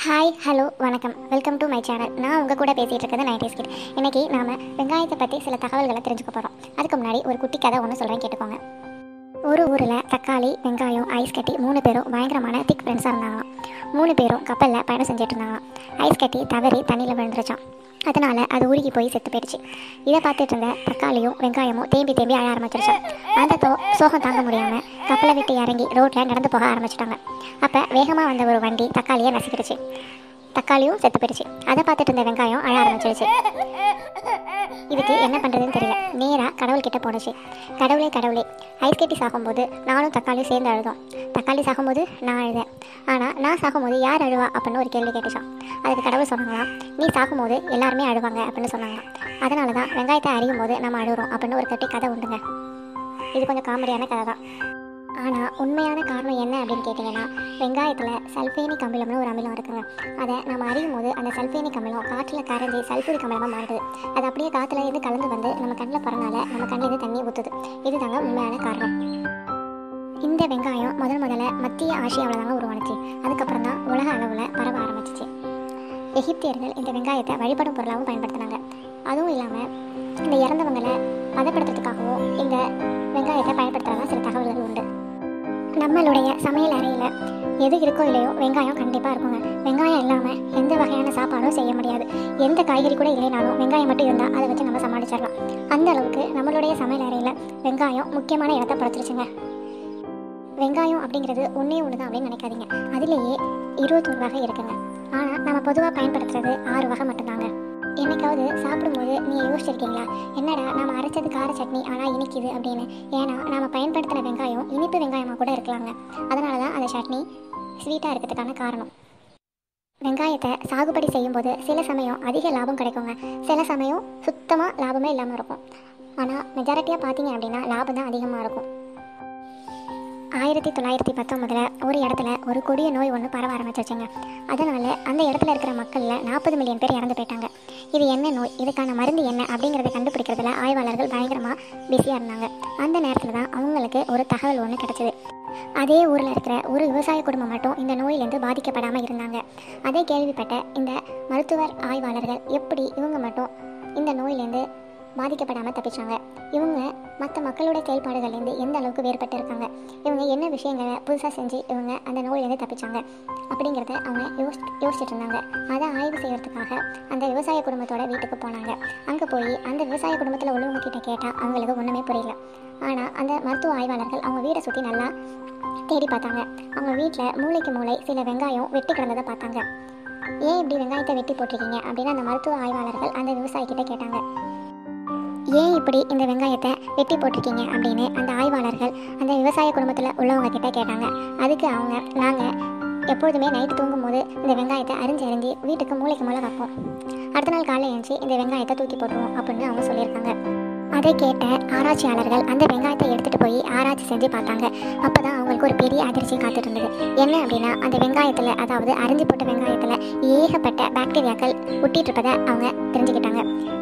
hi hello வணக்கம் welcome to my channel நான் உங்கள் கூட பேசிகிட்டு இருக்கிறது நைன்டி கிட் இன்னைக்கு நாம் வெங்காயத்தை பற்றி சில தகவல்களை தெரிஞ்சுக்க போகிறோம் அதுக்கு முன்னாடி ஒரு குட்டி கதை ஒன்று சொல்கிறேன் கேட்டுக்கோங்க ஒரு ஊரில் தக்காளி வெங்காயம் ஐஸ் கட்டி மூணு பேரும் பயங்கரமான திக் ஃப்ரெண்ட்ஸாக இருந்தாங்களாம் மூணு பேரும் கப்பலில் பயணம் செஞ்சுட்டு இருந்தாங்களாம் ஐஸ் கட்டி தவறி தண்ணியில் விழுந்துருச்சான் அதனால் அது உருகி போய் செத்து போயிடுச்சு இதை பார்த்துட்டு இருந்த தக்காளியும் வெங்காயமும் தேம்பி தேம்பி அழ ஆரம்பிச்சிருச்சான் அந்த தோ சோகம் தாங்க முடியாமல் கப்பலை விட்டு இறங்கி ரோட்டில் நடந்து போக ஆரம்பிச்சிட்டாங்க அப்போ வேகமாக வந்த ஒரு வண்டி தக்காளியை நசுக்கிடுச்சு தக்காளியும் செத்து போயிடுச்சு அதை பார்த்துட்டு இருந்த வெங்காயம் அழ ஆரம்பிச்சிருச்சு இதுக்கு என்ன பண்ணுறதுன்னு தெரியல நேராக கடவுள்கிட்ட போணுச்சு கடவுளே கடவுளே ஐஸ் கட்டி சாகும்போது நானும் தக்காளியும் சேர்ந்து அழுதோம் தக்காளி சாகும்போது நான் அழுதேன் ஆனால் நான் சாகும்போது யார் அழுவா அப்படின்னு ஒரு கேள்வி கேட்டுச்சான் அதுக்கு கடவுள் சொன்னாங்களாம் நீ சாகும்போது எல்லாருமே அழுவாங்க அப்படின்னு சொன்னாங்களாம் அதனால தான் வெங்காயத்தை அறியும் போது நம்ம அழுகிறோம் அப்படின்னு ஒரு கட்டி கதை உண்டுங்க இது கொஞ்சம் காமெடியான கதை தான் ஆனால் உண்மையான காரணம் என்ன அப்படின்னு கேட்டிங்கன்னா வெங்காயத்தில் சல்ஃபேனிக் அமிலம்னு ஒரு அமிலம் இருக்குங்க அதை நம்ம அறியும் போது அந்த சல்ஃபேனிக் அமிலம் காற்றில் கரைஞ்சி சல்ஃபூரிக் அமிலமாக மாறுது அது அப்படியே காற்றுல இருந்து கலந்து வந்து நம்ம கண்ணில் பறனால நம்ம கண்ணிலேருந்து தண்ணி ஊற்றுது இதுதாங்க உண்மையான காரணம் இந்த வெங்காயம் முதல் முதல்ல மத்திய ஆசியாவில் தாங்க உருவானுச்சு அதுக்கப்புறம் தான் உலக அளவில் பரவ ஆரம்பிச்சிச்சு எகிப்தியர்கள் இந்த வெங்காயத்தை வழிபடும் பொருளாகவும் பயன்படுத்தினாங்க அதுவும் இல்லாமல் இந்த இறந்தவங்களை பதப்படுத்துறதுக்காகவும் இந்த வெங்காயத்தை பயன்படுத்துறதா சில தகவல்கள் உண்டு நம்மளுடைய சமையல் அறையில் எது இருக்கோ இல்லையோ வெங்காயம் கண்டிப்பாக இருக்குங்க வெங்காயம் இல்லாமல் எந்த வகையான சாப்பாடும் செய்ய முடியாது எந்த காய்கறி கூட இல்லைனாலும் வெங்காயம் மட்டும் இருந்தால் அதை வச்சு நம்ம சமாளிச்சிடலாம் அந்த அளவுக்கு நம்மளுடைய சமையல் அறையில் வெங்காயம் முக்கியமான இடத்தை படைச்சிருச்சுங்க வெங்காயம் அப்படிங்கிறது ஒன்றே ஒன்று தான் அப்படின்னு நினைக்காதீங்க அதுலேயே இருபத்தொரு வகை இருக்குங்க ஆனால் நம்ம பொதுவாக பயன்படுத்துறது ஆறு வகை மட்டும்தாங்க என்னைக்காவது சாப்பிடும்போது நீங்கள் யோசிச்சிருக்கீங்களா என்னடா நம்ம அரைச்சது கார சட்னி ஆனால் இனிக்குது அப்படின்னு ஏன்னா நம்ம பயன்படுத்தின வெங்காயம் இனிப்பு வெங்காயமாக கூட இருக்கலாங்க அதனால தான் அந்த சட்னி ஸ்வீட்டாக இருக்கிறதுக்கான காரணம் வெங்காயத்தை சாகுபடி செய்யும்போது சில சமயம் அதிக லாபம் கிடைக்குங்க சில சமயம் சுத்தமாக லாபமே இல்லாமல் இருக்கும் ஆனால் மெஜாரிட்டியாக பார்த்தீங்க அப்படின்னா லாபம் தான் அதிகமாக இருக்கும் ஆயிரத்தி தொள்ளாயிரத்தி பத்தொன்பதில் ஒரு இடத்துல ஒரு கொடிய நோய் ஒன்று பரவ ஆரம்பிச்சிருச்சுங்க அதனால் அந்த இடத்துல இருக்கிற மக்களில் நாற்பது மில்லியன் பேர் இறந்து போயிட்டாங்க இது என்ன நோய் இதுக்கான மருந்து என்ன அப்படிங்கிறத கண்டுபிடிக்கிறதுல ஆய்வாளர்கள் பயங்கரமாக பிஸியாக இருந்தாங்க அந்த நேரத்தில் தான் அவங்களுக்கு ஒரு தகவல் ஒன்று கிடச்சிது அதே ஊரில் இருக்கிற ஒரு விவசாய குடும்பம் மட்டும் இந்த நோயிலேருந்து பாதிக்கப்படாமல் இருந்தாங்க அதை கேள்விப்பட்ட இந்த மருத்துவர் ஆய்வாளர்கள் எப்படி இவங்க மட்டும் இந்த நோயிலேருந்து பாதிக்கப்படாமல் தப்பிச்சாங்க இவங்க மற்ற மக்களோட செயல்பாடுகள்லேருந்து எந்த அளவுக்கு வேறுபட்டு இருக்காங்க இவங்க என்ன விஷயங்களை புதுசாக செஞ்சு இவங்க அந்த நோயிலேருந்து தப்பிச்சாங்க அப்படிங்கிறத அவங்க யோசி யோசிச்சுட்டு இருந்தாங்க அதை ஆய்வு செய்யறதுக்காக அந்த விவசாய குடும்பத்தோட வீட்டுக்கு போனாங்க அங்கே போய் அந்த விவசாய குடும்பத்தில் உள்ளவங்க கிட்ட கேட்டால் அவங்களுக்கு ஒன்றுமே புரியல ஆனால் அந்த மருத்துவ ஆய்வாளர்கள் அவங்க வீடை சுற்றி நல்லா தேடி பார்த்தாங்க அவங்க வீட்டில் மூளைக்கு மூளை சில வெங்காயம் வெட்டி கிடந்ததை பார்த்தாங்க ஏன் இப்படி வெங்காயத்தை வெட்டி போட்டிருக்கீங்க அப்படின்னு அந்த மருத்துவ ஆய்வாளர்கள் அந்த விவசாயிக்கிட்ட கேட்டாங்க ஏன் இப்படி இந்த வெங்காயத்தை வெட்டி போட்டிருக்கீங்க அப்படின்னு அந்த ஆய்வாளர்கள் அந்த விவசாய குடும்பத்தில் உள்ளவங்க கிட்ட கேட்டாங்க அதுக்கு அவங்க நாங்கள் எப்பொழுதுமே நைட்டு தூங்கும்போது இந்த வெங்காயத்தை அரிஞ்சு அரிஞ்சு வீட்டுக்கு மூளைக்கு மூளை வைப்போம் அடுத்த நாள் காலையில் எழுந்துச்சு இந்த வெங்காயத்தை தூக்கி போட்டுருவோம் அப்படின்னு அவங்க சொல்லியிருக்காங்க அதை கேட்ட ஆராய்ச்சியாளர்கள் அந்த வெங்காயத்தை எடுத்துகிட்டு போய் ஆராய்ச்சி செஞ்சு பார்த்தாங்க அப்போ தான் அவங்களுக்கு ஒரு பெரிய அதிர்ச்சி காத்துட்டு இருந்தது என்ன அப்படின்னா அந்த வெங்காயத்தில் அதாவது அரிஞ்சு போட்ட வெங்காயத்தில் ஏகப்பட்ட பாக்டீரியாக்கள் ஒட்டிட்டு இருப்பதை அவங்க தெரிஞ்சுக்கிட்டாங்க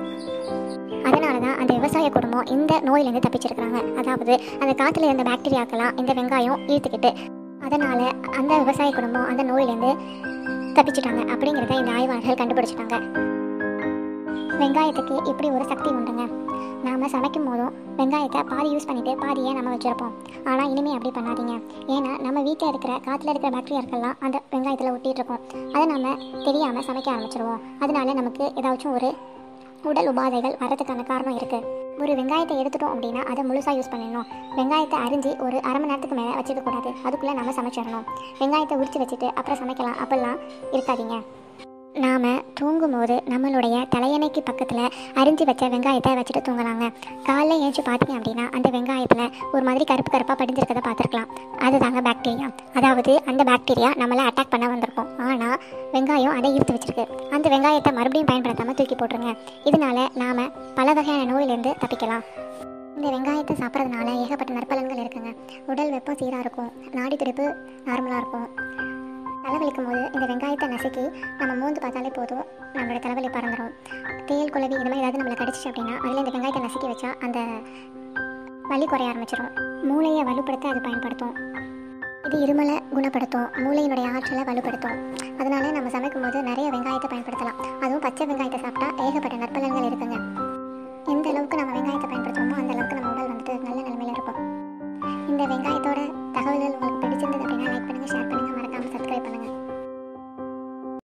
அதனால தான் அந்த விவசாய குடும்பம் இந்த நோயிலேருந்து தப்பிச்சிருக்கிறாங்க அதாவது அந்த காற்றுல இருந்த பாக்டீரியாக்கெல்லாம் இந்த வெங்காயம் இழுத்துக்கிட்டு அதனால அந்த விவசாய குடும்பம் அந்த நோயிலேருந்து தப்பிச்சிட்டாங்க அப்படிங்கிறத இந்த ஆய்வாளர்கள் கண்டுபிடிச்சிட்டாங்க வெங்காயத்துக்கு இப்படி ஒரு சக்தி உண்டுங்க நாம் சமைக்கும் போதும் வெங்காயத்தை பாதி யூஸ் பண்ணிவிட்டு பாதியை நம்ம வச்சுருப்போம் ஆனால் இனிமேல் அப்படி பண்ணாதீங்க ஏன்னா நம்ம வீட்டில் இருக்கிற காற்றுல இருக்கிற பாக்டீரியாக்கள்லாம் அந்த வெங்காயத்தில் ஒட்டிகிட்டு இருக்கோம் அதை நம்ம தெரியாமல் சமைக்க ஆரம்பிச்சிருவோம் அதனால நமக்கு ஏதாச்சும் ஒரு உடல் உபாதைகள் வரதுக்கான காரணம் இருக்குது ஒரு வெங்காயத்தை எடுத்துட்டோம் அப்படின்னா அதை முழுசாக யூஸ் பண்ணிடணும் வெங்காயத்தை அரிஞ்சு ஒரு அரை மணி நேரத்துக்கு மேலே வச்சுக்க கூடாது அதுக்குள்ளே நம்ம சமைச்சிடணும் வெங்காயத்தை உரிச்சு வச்சுட்டு அப்புறம் சமைக்கலாம் அப்படிலாம் இருக்காதீங்க நாம் தூங்கும்போது நம்மளுடைய தலையணைக்கு பக்கத்தில் அரிஞ்சு வச்ச வெங்காயத்தை வச்சுட்டு தூங்கலாங்க காலைல ஏஞ்சி பார்த்தீங்க அப்படின்னா அந்த வெங்காயத்தில் ஒரு மாதிரி கருப்பு கருப்பாக படிஞ்சிருக்கதை பார்த்துருக்கலாம் அதுதாங்க பாக்டீரியா அதாவது அந்த பாக்டீரியா நம்மளை அட்டாக் பண்ண வந்திருக்கும் ஆனால் வெங்காயம் அதை ஈர்த்து வச்சிருக்கு அந்த வெங்காயத்தை மறுபடியும் பயன்படுத்தாமல் தூக்கி போட்டுருங்க இதனால நாம் பல வகையான நோயிலேருந்து தப்பிக்கலாம் இந்த வெங்காயத்தை சாப்பிட்றதுனால ஏகப்பட்ட நற்பலன்கள் இருக்குங்க உடல் வெப்பம் சீராக இருக்கும் நாடி துடிப்பு நார்மலாக இருக்கும் தலைவலிக்கும் போது இந்த வெங்காயத்தை நசுக்கி நம்ம மூந்து பார்த்தாலே போதும் நம்மளோட தலைவலி பறந்துடும் தேல் குழவி இது மாதிரி ஏதாவது நம்மளை கடிச்சிச்சு அப்படின்னா அதில் இந்த வெங்காயத்தை நசுக்கி வச்சா அந்த வலி குறைய ஆரம்பிச்சிடும் மூளையை வலுப்படுத்த அது பயன்படுத்தும் இது இருமலை குணப்படுத்தும் மூளையினுடைய ஆற்றலை வலுப்படுத்தும் அதனால நம்ம சமைக்கும் சாப்பிடும்போது நிறைய வெங்காயத்தை பயன்படுத்தலாம் அதுவும் பச்சை வெங்காயத்தை சாப்பிட்டா ஏகப்பட்ட நற்பலன்கள் இருக்குங்க எந்த அளவுக்கு நம்ம வெங்காயத்தை பயன்படுத்துகிறோமோ அந்த அளவுக்கு நம்ம உடல் வந்துட்டு நல்ல நிலைமையில இருக்கும் இந்த வெங்காயம்